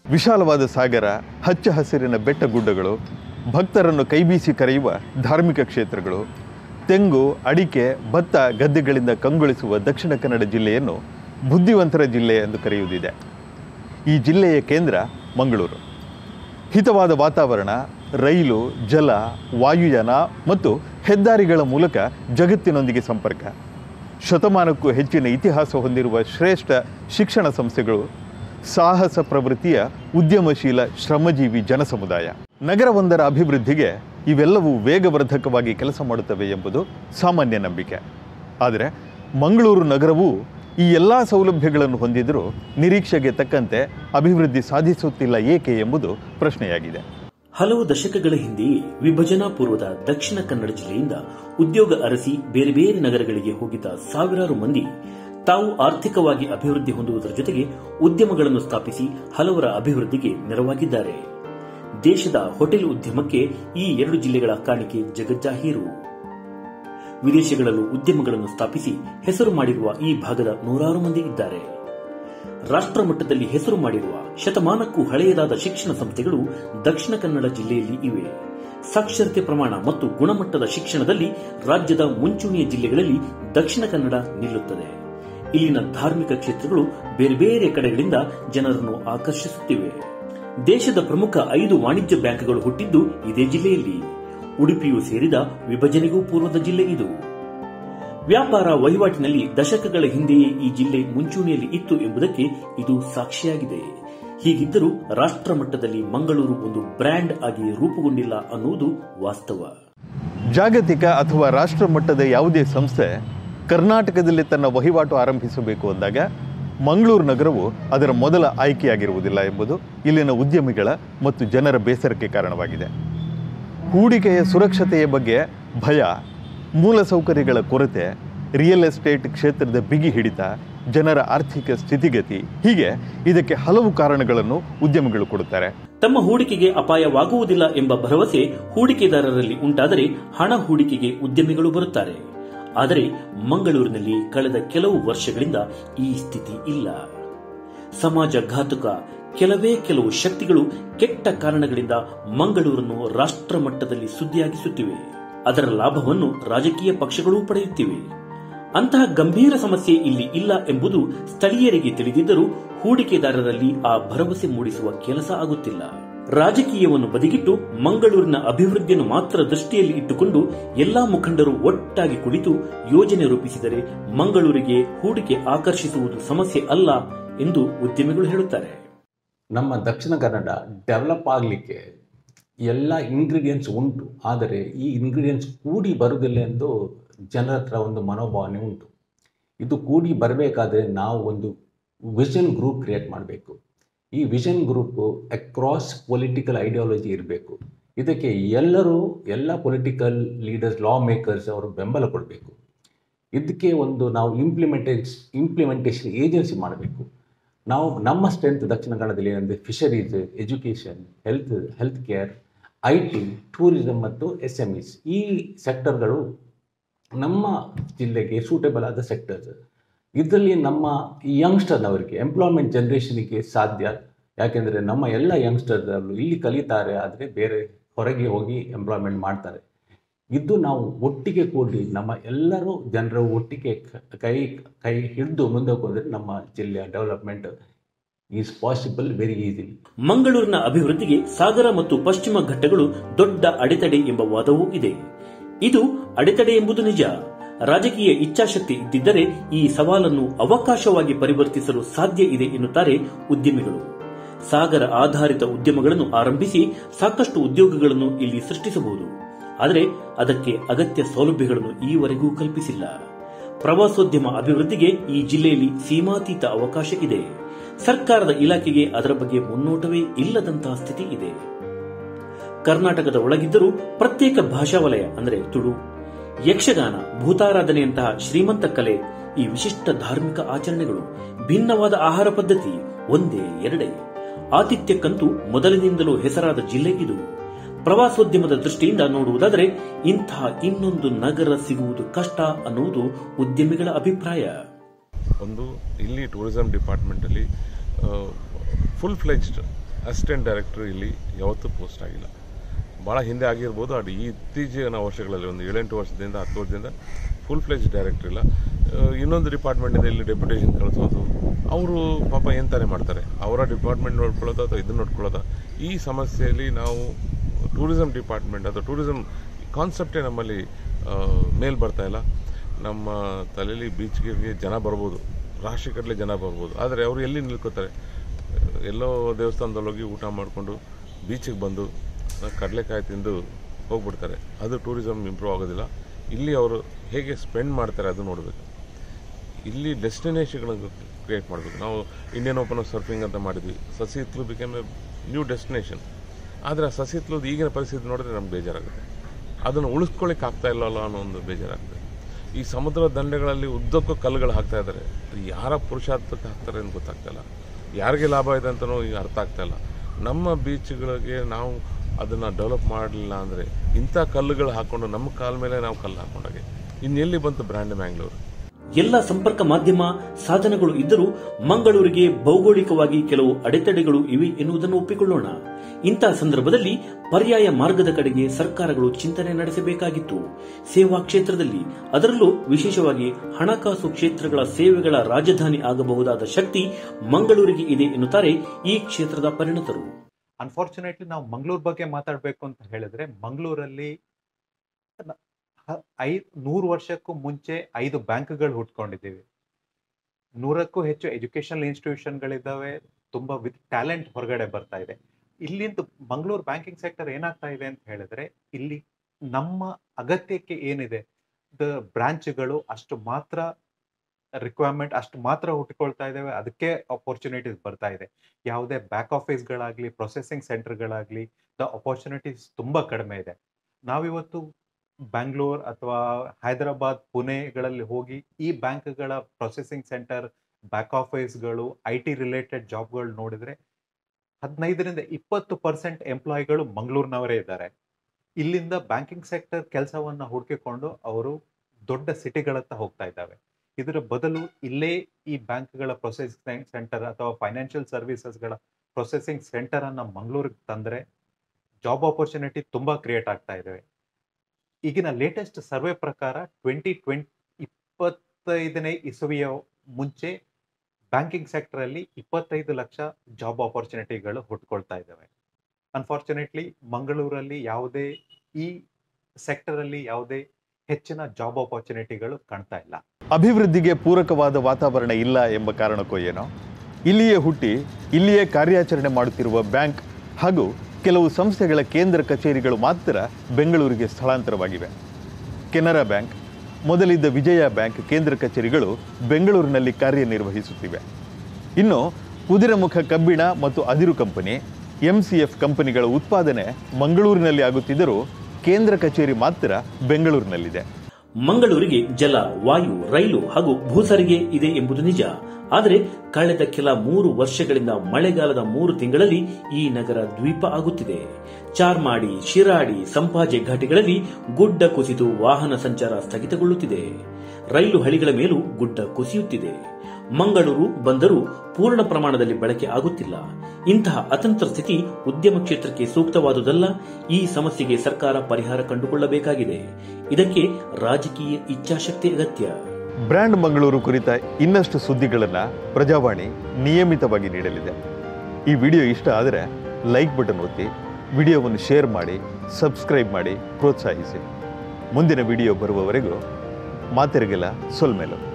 ವಿಶಾಲವಾದ ಸಾಗರ ಹಚ್ಚ ಹಸಿರಿನ ಬೆಟ್ಟ ಗುಡ್ಡಗಳು ಭಕ್ತರನ್ನು ಕೈಬೀಸಿ ಕರೆಯುವ ಧಾರ್ಮಿಕ ಕ್ಷೇತ್ರಗಳು ತೆಂಗು ಅಡಿಕೆ ಭತ್ತ ಗದ್ದೆಗಳಿಂದ ಕಂಗೊಳಿಸುವ ದಕ್ಷಿಣ ಕನ್ನಡ ಜಿಲ್ಲೆಯನ್ನು ಬುದ್ಧಿವಂತರ ಜಿಲ್ಲೆ ಎಂದು ಕರೆಯುವುದಿದೆ ಈ ಜಿಲ್ಲೆಯ ಕೇಂದ್ರ ಮಂಗಳೂರು ಹಿತವಾದ ವಾತಾವರಣ ರೈಲು ಜಲ ವಾಯುಯಾನ ಮತ್ತು ಹೆದ್ದಾರಿಗಳ ಮೂಲಕ ಜಗತ್ತಿನೊಂದಿಗೆ ಸಂಪರ್ಕ ಶತಮಾನಕ್ಕೂ ಹೆಚ್ಚಿನ ಇತಿಹಾಸ ಹೊಂದಿರುವ ಶ್ರೇಷ್ಠ ಶಿಕ್ಷಣ ಸಂಸ್ಥೆಗಳು ಸಾಹಸ ಪ್ರವೃತ್ತಿಯ ಉದ್ಯಮಶೀಲ ಶ್ರಮಜೀವಿ ಜನಸಮುದಾಯ ನಗರವೊಂದರ ಅಭಿವೃದ್ಧಿಗೆ ಇವೆಲ್ಲವೂ ವೇಗವರ್ಧಕವಾಗಿ ಕೆಲಸ ಮಾಡುತ್ತವೆ ಎಂಬುದು ಸಾಮಾನ್ಯ ನಂಬಿಕೆ ಆದರೆ ಮಂಗಳೂರು ನಗರವು ಈ ಎಲ್ಲ ಸೌಲಭ್ಯಗಳನ್ನು ಹೊಂದಿದರೂ ನಿರೀಕ್ಷೆಗೆ ತಕ್ಕಂತೆ ಅಭಿವೃದ್ಧಿ ಸಾಧಿಸುತ್ತಿಲ್ಲ ಏಕೆ ಎಂಬುದು ಪ್ರಶ್ನೆಯಾಗಿದೆ ಹಲವು ದಶಕಗಳ ಹಿಂದೆಯೇ ವಿಭಜನಾ ಪೂರ್ವದ ದಕ್ಷಿಣ ಕನ್ನಡ ಜಿಲ್ಲೆಯಿಂದ ಉದ್ಯೋಗ ಅರಸಿ ಬೇರೆ ಬೇರೆ ನಗರಗಳಿಗೆ ಹೋಗಿದ್ದ ಸಾವಿರಾರು ಮಂದಿ ತಾವು ಆರ್ಥಿಕವಾಗಿ ಅಭಿವೃದ್ಧಿ ಹೊಂದುವುದರ ಜೊತೆಗೆ ಉದ್ಯಮಗಳನ್ನು ಸ್ಥಾಪಿಸಿ ಹಲವರ ಅಭಿವೃದ್ಧಿಗೆ ನೆರವಾಗಿದ್ದಾರೆ ದೇಶದ ಹೋಟೆಲ್ ಉದ್ಯಮಕ್ಕೆ ಈ ಎರಡು ಜಿಲ್ಲೆಗಳ ಕಾಣಿಕೆ ಜಗಜ್ಜಾಹೀರು ವಿದೇಶಗಳಲ್ಲೂ ಉದ್ಯಮಗಳನ್ನು ಸ್ಥಾಪಿಸಿ ಹೆಸರು ಮಾಡಿರುವ ಈ ಭಾಗದ ನೂರಾರು ಮಂದಿ ಇದ್ದಾರೆ ರಾಷ್ಟ್ರ ಮಟ್ಟದಲ್ಲಿ ಹೆಸರು ಮಾಡಿರುವ ಶತಮಾನಕ್ಕೂ ಹಳೆಯದಾದ ಶಿಕ್ಷಣ ಸಂಸ್ಥೆಗಳು ದಕ್ಷಿಣ ಕನ್ನಡ ಜಿಲ್ಲೆಯಲ್ಲಿ ಇವೆ ಸಾಕ್ಷರತೆ ಪ್ರಮಾಣ ಮತ್ತು ಗುಣಮಟ್ಟದ ಶಿಕ್ಷಣದಲ್ಲಿ ರಾಜ್ಯದ ಮುಂಚೂಣಿಯ ಜಿಲ್ಲೆಗಳಲ್ಲಿ ದಕ್ಷಿಣ ಕನ್ನಡ ನಿಲ್ಲುತ್ತದೆ ಇಲ್ಲಿನ ಧಾರ್ಮಿಕ ಕ್ಷೇತ್ರಗಳು ಬೇರೆ ಬೇರೆ ಕಡೆಗಳಿಂದ ಜನರನ್ನು ಆಕರ್ಷಿಸುತ್ತಿವೆ ದೇಶದ ಪ್ರಮುಖ ಐದು ವಾಣಿಜ್ಯ ಬ್ಯಾಂಕ್ಗಳು ಹುಟ್ಟಿದ್ದು ಇದೇ ಜಿಲ್ಲೆಯಲ್ಲಿ ಉಡುಪಿಯು ಸೇರಿದ ವಿಭಜನೆಗೂ ಪೂರ್ವದ ಜಿಲ್ಲೆ ಇದು ವ್ಯಾಪಾರ ವಹಿವಾಟಿನಲ್ಲಿ ದಶಕಗಳ ಹಿಂದೆಯೇ ಈ ಜಿಲ್ಲೆ ಮುಂಚೂಣಿಯಲ್ಲಿ ಇತ್ತು ಎಂಬುದಕ್ಕೆ ಇದು ಸಾಕ್ಷಿಯಾಗಿದೆ ಹೀಗಿದ್ದರೂ ರಾಷ್ಟ್ರ ಮಟ್ಟದಲ್ಲಿ ಮಂಗಳೂರು ಒಂದು ಬ್ರ್ಯಾಂಡ್ ಆಗಿ ರೂಪುಗೊಂಡಿಲ್ಲ ಅನ್ನುವುದು ವಾಸ್ತವ ಜಾಗತಿಕ ಅಥವಾ ರಾಷ್ಟ್ರ ಮಟ್ಟದ ಯಾವುದೇ ಸಂಸ್ಥೆ ಕರ್ನಾಟಕದಲ್ಲಿ ತನ್ನ ವಹಿವಾಟು ಆರಂಭಿಸಬೇಕು ಅಂದಾಗ ಮಂಗಳೂರು ನಗರವು ಅದರ ಮೊದಲ ಆಯ್ಕೆಯಾಗಿರುವುದಿಲ್ಲ ಎಂಬುದು ಇಲ್ಲಿನ ಉದ್ಯಮಿಗಳ ಮತ್ತು ಜನರ ಬೇಸರಕ್ಕೆ ಕಾರಣವಾಗಿದೆ ಹೂಡಿಕೆಯ ಸುರಕ್ಷತೆಯ ಬಗ್ಗೆ ಭಯ ಮೂಲಸೌಕರ್ಯಗಳ ಕೊರತೆ ರಿಯಲ್ ಎಸ್ಟೇಟ್ ಕ್ಷೇತ್ರದ ಬಿಗಿ ಹಿಡಿತ ಜನರ ಆರ್ಥಿಕ ಸ್ಥಿತಿಗತಿ ಹೀಗೆ ಇದಕ್ಕೆ ಹಲವು ಕಾರಣಗಳನ್ನು ಉದ್ಯಮಿಗಳು ಕೊಡುತ್ತಾರೆ ತಮ್ಮ ಹೂಡಿಕೆಗೆ ಅಪಾಯವಾಗುವುದಿಲ್ಲ ಎಂಬ ಭರವಸೆ ಹೂಡಿಕೆದಾರರಲ್ಲಿ ಉಂಟಾದರೆ ಹಣ ಹೂಡಿಕೆಗೆ ಉದ್ಯಮಿಗಳು ಬರುತ್ತಾರೆ ಆದರೆ ಮಂಗಳೂರಿನಲ್ಲಿ ಕಳೆದ ಕೆಲವು ವರ್ಷಗಳಿಂದ ಈ ಸ್ಥಿತಿ ಇಲ್ಲ ಸಮಾಜ ಘಾತುಕ ಕೆಲವೇ ಕೆಲವು ಶಕ್ತಿಗಳು ಕೆಟ್ಟ ಕಾರಣಗಳಿಂದ ಮಂಗಳೂರನ್ನು ರಾಷ್ಟ್ರ ಮಟ್ಟದಲ್ಲಿ ಸುದ್ದಿಯಾಗಿಸುತ್ತಿವೆ ಅದರ ಲಾಭವನ್ನು ರಾಜಕೀಯ ಪಕ್ಷಗಳೂ ಪಡೆಯುತ್ತಿವೆ ಅಂತಹ ಗಂಭೀರ ಸಮಸ್ಯೆ ಇಲ್ಲಿ ಇಲ್ಲ ಎಂಬುದು ಸ್ಥಳೀಯರಿಗೆ ತಿಳಿದಿದ್ದರೂ ಹೂಡಿಕೆದಾರರಲ್ಲಿ ಆ ಭರವಸೆ ಮೂಡಿಸುವ ಕೆಲಸ ಆಗುತ್ತಿಲ್ಲ ರಾಜಕೀಯವನ್ನು ಬದಿಗಿಟ್ಟು ಮಂಗಳೂರಿನ ಅಭಿವೃದ್ಧಿಯನ್ನು ಮಾತ್ರ ದೃಷ್ಟಿಯಲ್ಲಿ ಇಟ್ಟುಕೊಂಡು ಎಲ್ಲಾ ಮುಖಂಡರು ಒಟ್ಟಾಗಿ ಕುಳಿತು ಯೋಜನೆ ರೂಪಿಸಿದರೆ ಮಂಗಳೂರಿಗೆ ಹೂಡಿಕೆ ಆಕರ್ಷಿಸುವುದು ಸಮಸ್ಯೆ ಅಲ್ಲ ಎಂದು ಉದ್ಯಮಿಗಳು ಹೇಳುತ್ತಾರೆ ನಮ್ಮ ದಕ್ಷಿಣ ಕನ್ನಡ ಡೆವಲಪ್ ಆಗಲಿಕ್ಕೆ ಎಲ್ಲ ಇಂಗ್ರೀಡಿಯೆಂಟ್ಸ್ ಉಂಟು ಆದರೆ ಈ ಇಂಗ್ರೀಡಿಯೆಂಟ್ಸ್ ಕೂಡಿ ಬರುವುದಿಲ್ಲ ಎಂದು ಜನರ ಹತ್ರ ಒಂದು ಮನೋಭಾವನೆ ಉಂಟು ಇದು ಕೂಡಿ ಬರಬೇಕಾದ್ರೆ ನಾವು ಒಂದು ವಿಷನ್ ಗ್ರೂಪ್ ಕ್ರಿಯೇಟ್ ಮಾಡಬೇಕು ಈ vision group across political ideology ಇರಬೇಕು ಇದಕ್ಕೆ ಎಲ್ಲರೂ ಎಲ್ಲ ಪೊಲಿಟಿಕಲ್ ಲೀಡರ್ಸ್ ಲಾ ಮೇಕರ್ಸ್ ಅವರು ಬೆಂಬಲ ಕೊಡಬೇಕು ಇದಕ್ಕೆ ಒಂದು ನಾವು ಇಂಪ್ಲಿಮೆಂಟೇಷ್ ಇಂಪ್ಲಿಮೆಂಟೇಷನ್ ಏಜೆನ್ಸಿ ಮಾಡಬೇಕು ನಾವು ನಮ್ಮ ಸ್ಟ್ರೆಂತ್ ದಕ್ಷಿಣ ಕನ್ನಡದಲ್ಲಿ ಏನಂದರೆ fisheries education health health care I T tourism ಮತ್ತು ಎಸ್ ಎಮ್ ಇಸ್ ಈ ಸೆಕ್ಟರ್ಗಳು ನಮ್ಮ ಜಿಲ್ಲೆಗೆ ಸೂಟೇಬಲ್ ಆದ ಸೆಕ್ಟರ್ಸ್ ಇದರಲ್ಲಿ ನಮ್ಮ ಯಂಗ್ಸ್ಟರ್ನವರಿಗೆ ಎಂಪ್ಲಾಯ್ಮೆಂಟ್ ಜನ್ರೇಷನಿಗೆ ಸಾಧ್ಯ ಯಾಕೆಂದರೆ ನಮ್ಮ ಎಲ್ಲ ಯಂಗ್ಸ್ಟರ್ಗಳು ಇಲ್ಲಿ ಕಲಿತಾರೆ ಆದರೆ ಬೇರೆ ಹೊರಗೆ ಹೋಗಿ ಎಂಪ್ಲಾಯ್ಮೆಂಟ್ ಮಾಡ್ತಾರೆ ಇದು ನಾವು ಒಟ್ಟಿಗೆ ಕೂಡಿ ನಮ್ಮ ಎಲ್ಲರೂ ಜನರ ಒಟ್ಟಿಗೆ ಕ- ಕೈ ಕೈ ಹಿಡಿದು ಮುಂದೆ ಹೋದರೆ ನಮ್ಮ ಜಿಲ್ಲೆಯ development is possible very easily ಮಂಗಳೂರಿನ ಅಭಿವೃದ್ಧಿಗೆ ಸಾಗರ ಮತ್ತು ಪಶ್ಚಿಮ ಘಟ್ಟಗಳು ದೊಡ್ಡ ಅಡೆತಡೆ ಎಂಬ ವಾದವೂ ಇದೆ ಇದು ಅಡೆತಡೆ ಎಂಬುದು ನಿಜ ರಾಜಕೀಯ ಇಚ್ಛಾಶಕ್ತಿ ಇದ್ದಿದ್ದರೆ ಈ ಸವಾಲನ್ನು ಅವಕಾಶವಾಗಿ ಪರಿವರ್ತಿಸಲು ಸಾಧ್ಯ ಇದೆ ಎನ್ನುತ್ತಾರೆ ಉದ್ಯಮಿಗಳು ಸಾಗರ ಆಧಾರಿತ ಉದ್ಯಮಗಳನ್ನು ಆರಂಭಿಸಿ ಸಾಕಷ್ಟು ಉದ್ಯೋಗಗಳನ್ನು ಇಲ್ಲಿ ಸೃಷ್ಟಿಸಬಹುದು ಆದರೆ ಅದಕ್ಕೆ ಅಗತ್ಯ ಸೌಲಭ್ಯಗಳನ್ನು ಈವರೆಗೂ ಕಲ್ಪಿಸಿಲ್ಲ ಪ್ರವಾಸೋದ್ಯಮ ಅಭಿವೃದ್ಧಿಗೆ ಈ ಜಿಲ್ಲೆಯಲ್ಲಿ ಸೀಮಾತೀತ ಅವಕಾಶ ಇದೆ ಸರ್ಕಾರದ ಇಲಾಖೆಗೆ ಅದರ ಬಗ್ಗೆ ಮುನ್ನೋಟವೇ ಇಲ್ಲದಂತಹ ಸ್ಥಿತಿ ಇದೆ ಕರ್ನಾಟಕದ ಒಳಗಿದ್ದರೂ ಪ್ರತ್ಯೇಕ ಭಾಷಾ ವಲಯ ಅಂದರೆ ತುಳು ಯಕ್ಷಗಾನ ಭೂತಾರಾಧನೆಯಂತಹ ಶ್ರೀಮಂತ ಕಲೆ ಈ ವಿಶಿಷ್ಟ ಧಾರ್ಮಿಕ ಆಚರಣೆಗಳು ಭಿನ್ನವಾದ ಆಹಾರ ಪದ್ಧತಿ ಒಂದೇ ಎರಡೇ ಆತಿಥ್ಯಕ್ಕಂತೂ ಮೊದಲಿನಿಂದಲೂ ಹೆಸರಾದ ಜಿಲ್ಲೆ ಇದು ಪ್ರವಾಸೋದ್ಯಮದ ದೃಷ್ಟಿಯಿಂದ ನೋಡುವುದಾದರೆ ಇಂತಹ ಇನ್ನೊಂದು ನಗರ ಸಿಗುವುದು ಕಷ್ಟ ಅನ್ನುವುದು ಉದ್ಯಮಿಗಳ ಅಭಿಪ್ರಾಯ ಒಂದು ಇಲ್ಲಿ ಟೂರಿಸಂ ಡಿಪಾರ್ಟ್ಮೆಂಟಲ್ಲಿ ಫುಲ್ ಫ್ಲೆಜ್ಡ್ ಅಸಿಸ್ಟೆಂಟ್ ಡೈರೆಕ್ಟರ್ ಇಲ್ಲಿ ಯಾವತ್ತೂ ಪೋಸ್ಟ್ ಆಗಿಲ್ಲ ಭಾಳ ಹಿಂದೆ ಆಗಿರ್ಬೋದು ಅದು ಈ ಇತ್ತೀಚಿನ ವರ್ಷಗಳಲ್ಲಿ ಒಂದು ಏಳೆಂಟು ವರ್ಷದಿಂದ ಹತ್ತು ವರ್ಷದಿಂದ ಫುಲ್ ಫ್ಲೆಜ್ ಡೈರೆಕ್ಟರ್ ಇಲ್ಲ ಆ, ಇನ್ನೊಂದು ಡಿಪಾರ್ಟ್ಮೆಂಟಿಂದ ಇಲ್ಲಿ ಡೆಪ್ಯುಟೇಷನ್ ಕಳಿಸೋದು ಅವರು ಪಾಪ ಏನು ತಾನೇ ಮಾಡ್ತಾರೆ ಅವರ ಡಿಪಾರ್ಟ್ಮೆಂಟ್ ನೋಡ್ಕೊಳ್ಳೋದು ಅಥವಾ ಇದನ್ನ ನೋಡ್ಕೊಳ್ಳೋದು ಈ ಸಮಸ್ಯೆಯಲ್ಲಿ ನಾವು ಟೂರಿಸಂ ಡಿಪಾರ್ಟ್ಮೆಂಟ್ ಅಥವಾ ಟೂರಿಸಂ ಕಾನ್ಸೆಪ್ಟೇ ನಮ್ಮಲ್ಲಿ ಆ, ಮೇಲ್ ಬರ್ತಾ ಇಲ್ಲ ನಮ್ಮ ತಲೆಯಲ್ಲಿ ಬೀಚ್ಗೆ ಜನ ಬರ್ಬೋದು ರಾಶಿ ಕಟ್ಟಲೆ ಜನ ಬರ್ಬೋದು ಆದರೆ ಅವರು ಎಲ್ಲಿ ನಿಲ್ಕೋತಾರೆ ಎಲ್ಲೋ ದೇವಸ್ಥಾನದಲ್ಲಿ ಹೋಗಿ ಊಟ ಮಾಡಿಕೊಂಡು ಬೀಚಿಗೆ ಬಂದು ಕಡಲೆಕಾಯಿ ತಿಂದು ಹೋಗ್ಬಿಡ್ತಾರೆ ಅದು ಟೂರಿಸಮ್ ಇಂಪ್ರೂವ್ ಆಗೋದಿಲ್ಲ ಇಲ್ಲಿ ಅವರು ಹೇಗೆ ಸ್ಪೆಂಡ್ ಮಾಡ್ತಾರೆ ಅದು ನೋಡಬೇಕು ಇಲ್ಲಿ ಡೆಸ್ಟಿನೇಷನ್ಗಳನ್ನು ಕ್ರಿಯೇಟ್ ಮಾಡಬೇಕು ನಾವು ಇಂಡಿಯನ್ ಓಪನ್ ಆಫ್ ಸರ್ಫಿಂಗ್ ಅಂತ ಮಾಡಿದ್ವಿ Sasihithlu become a new destination ಆದರೆ ಆ ಸಸಿ ಹಿತ್ಲುದು ಈಗಿನ ಪರಿಸ್ಥಿತಿ ನೋಡಿದ್ರೆ ನಮ್ಗೆ ಬೇಜಾರಾಗುತ್ತೆ ಅದನ್ನು ಉಳಿಸ್ಕೊಳ್ಳಿಕ್ಕೆ ಆಗ್ತಾ ಇಲ್ಲವಲ್ಲ ಅನ್ನೋ ಒಂದು ಬೇಜಾರಾಗುತ್ತೆ ಈ ಸಮುದ್ರ ದಂಡೆಗಳಲ್ಲಿ ಉದ್ದಕ್ಕೂ ಕಲ್ಲುಗಳು ಹಾಕ್ತಾ ಇದ್ದಾರೆ ಅದು ಯಾರ ಪುರುಷಾರ್ಥಕ್ಕೆ ಹಾಕ್ತಾರೆ ಅಂತ ಗೊತ್ತಾಗ್ತಾ ಇಲ್ಲ ಯಾರಿಗೆ ಲಾಭ ಇದೆ ಅಂತಲೂ ಈಗ ಅರ್ಥ ಆಗ್ತಾ ಇಲ್ಲ ನಮ್ಮ ಬೀಚ್ಗಳಿಗೆ ನಾವು ಅದನ್ನು ಡೆವಲಪ್ ಮಾಡಲಿಲ್ಲ ಅಂದರೆ ಇಂಥ ಕಲ್ಲುಗಳು ಹಾಕ್ಕೊಂಡು ನಮ್ಮ ಕಾಲ ಮೇಲೆ ನಾವು ಕಲ್ಲು ಹಾಕೊಂಡಾಗೆ ಇನ್ನೆಲ್ಲಿ ಬಂತು ಬ್ರ್ಯಾಂಡ್ ಮ್ಯಾಂಗ್ಳೂರು ಎಲ್ಲ ಸಂಪರ್ಕ ಮಾಧ್ಯಮ ಸಾಧನಗಳು ಇದ್ದರೂ ಮಂಗಳೂರಿಗೆ ಭೌಗೋಳಿಕವಾಗಿ ಕೆಲವು ಅಡೆತಡೆಗಳು ಇವೆ ಎನ್ನುವುದನ್ನು ಒಪ್ಪಿಕೊಳ್ಳೋಣ ಇಂತಹ ಸಂದರ್ಭದಲ್ಲಿ ಪರ್ಯಾಯ ಮಾರ್ಗದ ಕಡೆಗೆ ಸರ್ಕಾರಗಳು ಚಿಂತನೆ ನಡೆಸಬೇಕಾಗಿತ್ತು ಸೇವಾ ಕ್ಷೇತ್ರದಲ್ಲಿ ಅದರಲ್ಲೂ ವಿಶೇಷವಾಗಿ ಹಣಕಾಸು ಕ್ಷೇತ್ರಗಳ ಸೇವೆಗಳ ರಾಜಧಾನಿ ಆಗಬಹುದಾದ ಶಕ್ತಿ ಮಂಗಳೂರಿಗೆ ಇದೆ ಎನ್ನುತ್ತಾರೆ ಈ ಕ್ಷೇತ್ರದ ಪರಿಣತರು ಅನ್ಫಾರ್ಚುನೇಟ್ಲಿ ನಾವು ಮಂಗಳೂರು ಬಗ್ಗೆ ಮಾತಾಡಬೇಕು ಅಂತ ಹೇಳಿದ್ರೆ ಮಂಗಳೂರಲ್ಲಿ ಐ ನೂರು ವರ್ಷಕ್ಕೂ ಮುಂಚೆ ಐದು ಬ್ಯಾಂಕ್ಗಳು ಹುಟ್ಕೊಂಡಿದ್ದೀವಿ ನೂರಕ್ಕೂ ಹೆಚ್ಚು ಎಜುಕೇಶನಲ್ ಇನ್ಸ್ಟಿಟ್ಯೂಷನ್ಗಳಿದ್ದಾವೆ ತುಂಬಾ ವಿತ್ ಟ್ಯಾಲೆಂಟ್ ಹೊರಗಡೆ ಬರ್ತಾ ಇದೆ ಇಲ್ಲಿಂದ ಮಂಗಳೂರು ಬ್ಯಾಂಕಿಂಗ್ ಸೆಕ್ಟರ್ ಏನಾಗ್ತಾ ಇದೆ ಅಂತ ಹೇಳಿದ್ರೆ ಇಲ್ಲಿ ನಮ್ಮ ಅಗತ್ಯಕ್ಕೆ ಏನಿದೆ ದ ಬ್ರಾಂಚ್ಗಳು ಅಷ್ಟು ಮಾತ್ರ ರಿಕ್ವೈರ್ಮೆಂಟ್ ಅಷ್ಟು ಮಾತ್ರ ಹುಟ್ಕೊಳ್ತಾ ಇದ್ದಾವೆ ಅದಕ್ಕೆ ಅಪರ್ಚುನಿಟೀಸ್ ಬರ್ತಾ ಇದೆ ಯಾವುದೇ ಬ್ಯಾಕ್ ಆಫೀಸ್ಗಳಾಗ್ಲಿ ಪ್ರೊಸೆಸಿಂಗ್ ಸೆಂಟರ್ಗಳಾಗ್ಲಿ ದ ಅಪರ್ಚುನಿಟೀಸ್ ತುಂಬಾ ಕಡಿಮೆ ಇದೆ ನಾವಿವತ್ತು ಬ್ಯಾಂಗ್ಳೂರ್ ಅಥವಾ ಹೈದರಾಬಾದ್ ಪುಣೆಗಳಲ್ಲಿ ಹೋಗಿ ಈ ಬ್ಯಾಂಕ್ಗಳ ಪ್ರೊಸೆಸಿಂಗ್ ಸೆಂಟರ್ ಬ್ಯಾಕ್ ಆಫೀಸ್ಗಳು ಐ ಟಿ ರಿಲೇಟೆಡ್ ಜಾಬ್ಗಳು ನೋಡಿದ್ರೆ ಹದಿನೈದರಿಂದ ಇಪ್ಪತ್ತು ಪರ್ಸೆಂಟ್ ಎಂಪ್ಲಾಯಿಗಳು ಮಂಗಳೂರಿನವರೇ ಇದ್ದಾರೆ ಇಲ್ಲಿಂದ ಬ್ಯಾಂಕಿಂಗ್ ಸೆಕ್ಟರ್ ಕೆಲಸವನ್ನ ಹುಡುಕಿಕೊಂಡು ಅವರು ದೊಡ್ಡ ಸಿಟಿಗಳತ್ತ ಹೋಗ್ತಾ ಇದ್ದಾವೆ ಇದರ ಬದಲು ಇಲ್ಲೇ ಈ ಬ್ಯಾಂಕ್ಗಳ ಪ್ರೊಸೆಸಿಂಗ್ ಸೆಂಟರ್ ಅಥವಾ ಫೈನಾನ್ಷಿಯಲ್ ಸರ್ವಿಸಸ್ಗಳ ಪ್ರೊಸೆಸಿಂಗ್ ಸೆಂಟರ್ ಅನ್ನ ಮಂಗಳೂರಿಗೆ ತಂದ್ರೆ ಜಾಬ್ ಆಪರ್ಚುನಿಟಿ ತುಂಬಾ ಕ್ರಿಯೇಟ್ ಆಗ್ತಾ ಇದಾವೆ ಈಗಿನ ಲೇಟೆಸ್ಟ್ ಸರ್ವೆ ಪ್ರಕಾರ ಟ್ವೆಂಟಿ ಟ್ವೆಂಟಿ ಇಪ್ಪತ್ತೈದನೇ ಇಸವಿಯ ಮುಂಚೆ ಬ್ಯಾಂಕಿಂಗ್ ಸೆಕ್ಟರ್ ಅಲ್ಲಿ ಇಪ್ಪತ್ತೈದು ಲಕ್ಷ ಜಾಬ್ ಆಪರ್ಚುನಿಟಿಗಳು ಹುಟ್ಕೊಳ್ತಾ ಇದ್ದಾವೆ ಅನ್ಫಾರ್ಚುನೇಟ್ಲಿ ಮಂಗಳೂರಲ್ಲಿ ಯಾವುದೇ ಈ ಸೆಕ್ಟರ್ ಅಲ್ಲಿ ಯಾವುದೇ ಹೆಚ್ಚಿನ ಜಾಬ್ ಆಪರ್ಚುನಿಟಿಗಳು ಕಾಣ್ತಾ ಇಲ್ಲ ಅಭಿವೃದ್ಧಿಗೆ ಪೂರಕವಾದ ವಾತಾವರಣ ಇಲ್ಲ ಎಂಬ ಕಾರಣಕ್ಕೋ ಏನೋ ಇಲ್ಲಿಯೇ ಹುಟ್ಟಿ ಇಲ್ಲಿಯೇ ಕಾರ್ಯಾಚರಣೆ ಮಾಡುತ್ತಿರುವ ಬ್ಯಾಂಕ್ ಹಾಗೂ ಕೆಲವು ಸಂಸ್ಥೆಗಳ ಕೇಂದ್ರ ಕಚೇರಿಗಳು ಮಾತ್ರ ಬೆಂಗಳೂರಿಗೆ ಸ್ಥಳಾಂತರವಾಗಿವೆ ಕೆನರಾ ಬ್ಯಾಂಕ್ ಮೊದಲಿದ್ದ ವಿಜಯ ಬ್ಯಾಂಕ್ ಕೇಂದ್ರ ಕಚೇರಿಗಳು ಬೆಂಗಳೂರಿನಲ್ಲಿ ಕಾರ್ಯನಿರ್ವಹಿಸುತ್ತಿವೆ ಇನ್ನು ಕುದುರೆಮುಖ ಕಬ್ಬಿಣ ಮತ್ತು ಅದಿರು ಕಂಪನಿ ಎಂಸಿಎಫ್ ಕಂಪನಿಗಳ ಉತ್ಪಾದನೆ ಮಂಗಳೂರಿನಲ್ಲಿ ಆಗುತ್ತಿದ್ದರೂ ಕೇಂದ್ರ ಕಚೇರಿ ಮಾತ್ರ ಬೆಂಗಳೂರಿನಲ್ಲಿದೆ ಮಂಗಳೂರಿಗೆ ಜಲ ವಾಯು ರೈಲು ಹಾಗೂ ಭೂಸಾರಿಗೆ ಇದೆ ಎಂಬುದು ನಿಜ ಆದರೆ ಕಳೆದ ಕೆಲ ಮೂರು ವರ್ಷಗಳಿಂದ ಮಳೆಗಾಲದ ಮೂರು ತಿಂಗಳಲ್ಲಿ ಈ ನಗರ ದ್ವೀಪ ಆಗುತ್ತಿದೆ ಚಾರ್ಮಾಡಿ ಶಿರಾಡಿ ಸಂಪಾಜೆ ಘಾಟಿಗಳಲ್ಲಿ ಗುಡ್ಡ ಕುಸಿದು ವಾಹನ ಸಂಚಾರ ಸ್ಥಗಿತಗೊಳ್ಳುತ್ತಿದೆ ರೈಲು ಹಳಿಗಳ ಮೇಲೂ ಗುಡ್ಡ ಕುಸಿಯುತ್ತಿದೆ ಮಂಗಳೂರು ಬಂದರೂ ಪೂರ್ಣ ಪ್ರಮಾಣದಲ್ಲಿ ಬಳಕೆ ಆಗುತ್ತಿಲ್ಲ ಇಂತಹ ಅತಂತ್ರ ಸ್ಥಿತಿ ಉದ್ಯಮ ಕ್ಷೇತ್ರಕ್ಕೆ ಸೂಕ್ತವಾದುದಲ್ಲ ಈ ಸಮಸ್ಯೆಗೆ ಸರ್ಕಾರ ಪರಿಹಾರ ಕಂಡುಕೊಳ್ಳಬೇಕಾಗಿದೆ ಇದಕ್ಕೆ ರಾಜಕೀಯ ಇಚ್ಛಾಶಕ್ತಿ ಅಗತ್ಯ ಬ್ರ್ಯಾಂಡ್ ಮಂಗಳೂರು ಕುರಿತ ಇನ್ನಷ್ಟು ಸುದ್ದಿಗಳನ್ನು ಪ್ರಜಾವಾಣಿ ನಿಯಮಿತವಾಗಿ ನೀಡಲಿದೆ ಈ ವಿಡಿಯೋ ಇಷ್ಟ ಆದರೆ ಲೈಕ್ ಬಟನ್ ಒತ್ತಿ ವಿಡಿಯೋವನ್ನು ಶೇರ್ ಮಾಡಿ ಸಬ್ಸ್ಕ್ರೈಬ್ ಮಾಡಿ ಪ್ರೋತ್ಸಾಹಿಸಿ ಮುಂದಿನ ವಿಡಿಯೋ ಬರುವವರೆಗೂ ಮಾತೆರಗಿಲ್ಲ ಸೊಲ್ಮೆಲು